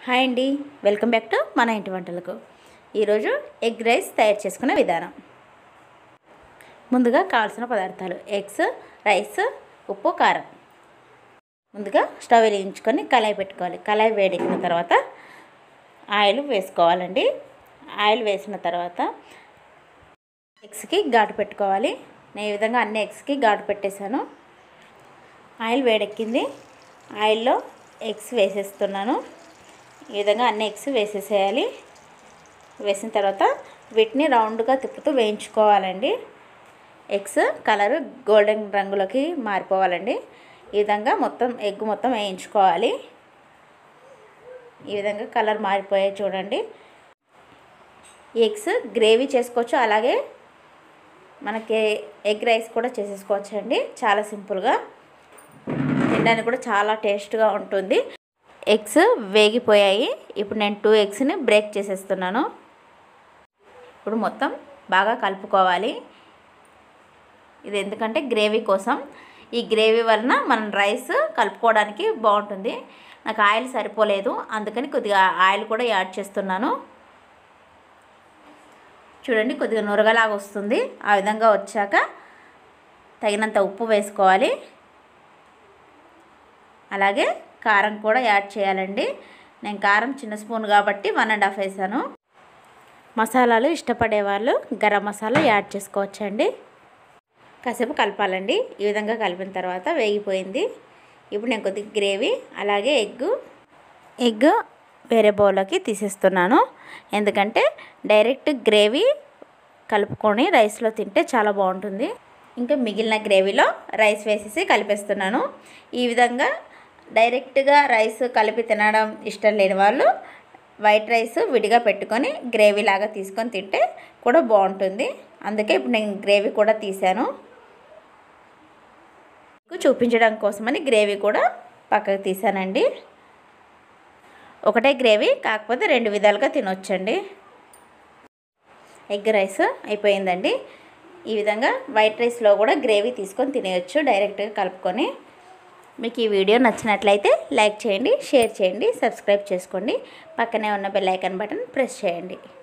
hi అండి welcome back to మన ఇంటి వంటలకు ఈరోజు ఎగ్ రైస్ తయారు చేసుకునే విధానం ముందుగా కావాల్సిన పదార్థాలు ఎగ్స్ రైస్ ఉప్పు కారం ముందుగా స్టవ్ వెలిగించుకొని కళాయి పెట్టుకోవాలి కళాయి వేడెక్కిన తర్వాత ఆయిల్ వేసుకోవాలండి ఆయిల్ వేసిన తర్వాత ఎగ్స్కి ఘాటు పెట్టుకోవాలి నేను ఈ విధంగా అన్ని ఎగ్స్కి ఘాటు పెట్టేశాను ఆయిల్ వేడెక్కింది ఆయిల్లో ఎగ్స్ వేసేస్తున్నాను ఈ విధంగా అన్ని ఎగ్స్ వేసేసేయాలి వేసిన తర్వాత వీటిని రౌండ్గా తిప్పుతూ వేయించుకోవాలండి ఎగ్స్ కలర్ గోల్డెన్ రంగులోకి మారిపోవాలండి ఈ విధంగా మొత్తం ఎగ్ మొత్తం వేయించుకోవాలి ఈ విధంగా కలర్ మారిపోయాయి చూడండి ఎగ్స్ గ్రేవీ చేసుకోవచ్చు అలాగే మనకి ఎగ్ రైస్ కూడా చేసేసుకోవచ్చు అండి చాలా సింపుల్గా తినడానికి కూడా చాలా టేస్ట్గా ఉంటుంది ఎగ్స్ వేగిపోయాయి ఇప్పుడు నేను టూ ఎగ్స్ని బ్రేక్ చేసేస్తున్నాను ఇప్పుడు మొత్తం బాగా కలుపుకోవాలి ఇది ఎందుకంటే గ్రేవీ కోసం ఈ గ్రేవీ వలన మనం రైస్ కలుపుకోవడానికి బాగుంటుంది నాకు ఆయిల్ సరిపోలేదు అందుకని కొద్దిగా ఆయిల్ కూడా యాడ్ చేస్తున్నాను చూడండి కొద్దిగా నురగలాగా వస్తుంది ఆ విధంగా వచ్చాక తగినంత ఉప్పు వేసుకోవాలి అలాగే కారం కూడా యాడ్ చేయాలండి నేను కారం చిన్న స్పూన్ కాబట్టి వన్ అండ్ హాఫ్ వేసాను మసాలాలు ఇష్టపడే వాళ్ళు గరం మసాలా యాడ్ చేసుకోవచ్చండి కాసేపు కలపాలండి ఈ విధంగా కలిపిన తర్వాత వేగిపోయింది ఇప్పుడు నేను కొద్దిగా గ్రేవీ అలాగే ఎగ్ ఎగ్ వేరే బౌల్లోకి తీసేస్తున్నాను ఎందుకంటే డైరెక్ట్ గ్రేవీ కలుపుకొని రైస్లో తింటే చాలా బాగుంటుంది ఇంకా మిగిలిన గ్రేవీలో రైస్ వేసేసి కలిపేస్తున్నాను ఈ విధంగా డైరెక్ట్గా రైస్ కలిపి తినడం ఇష్టం లేని వాళ్ళు వైట్ రైస్ విడిగా పెట్టుకొని గ్రేవీ లాగా తీసుకొని తింటే కూడా బాగుంటుంది అందుకే ఇప్పుడు నేను గ్రేవీ కూడా తీసాను చూపించడం కోసమని గ్రేవీ కూడా పక్కకు తీసానండి ఒకటే గ్రేవీ కాకపోతే రెండు విధాలుగా తినొచ్చండి ఎగ్ రైస్ అయిపోయిందండి ఈ విధంగా వైట్ రైస్లో కూడా గ్రేవీ తీసుకొని తినేయచ్చు డైరెక్ట్గా కలుపుకొని మీకు ఈ వీడియో నచ్చినట్లయితే లైక్ చేయండి షేర్ చేయండి సబ్స్క్రైబ్ చేసుకోండి పక్కనే ఉన్న బెల్ ఐకాన్ బటన్ ప్రెస్ చేయండి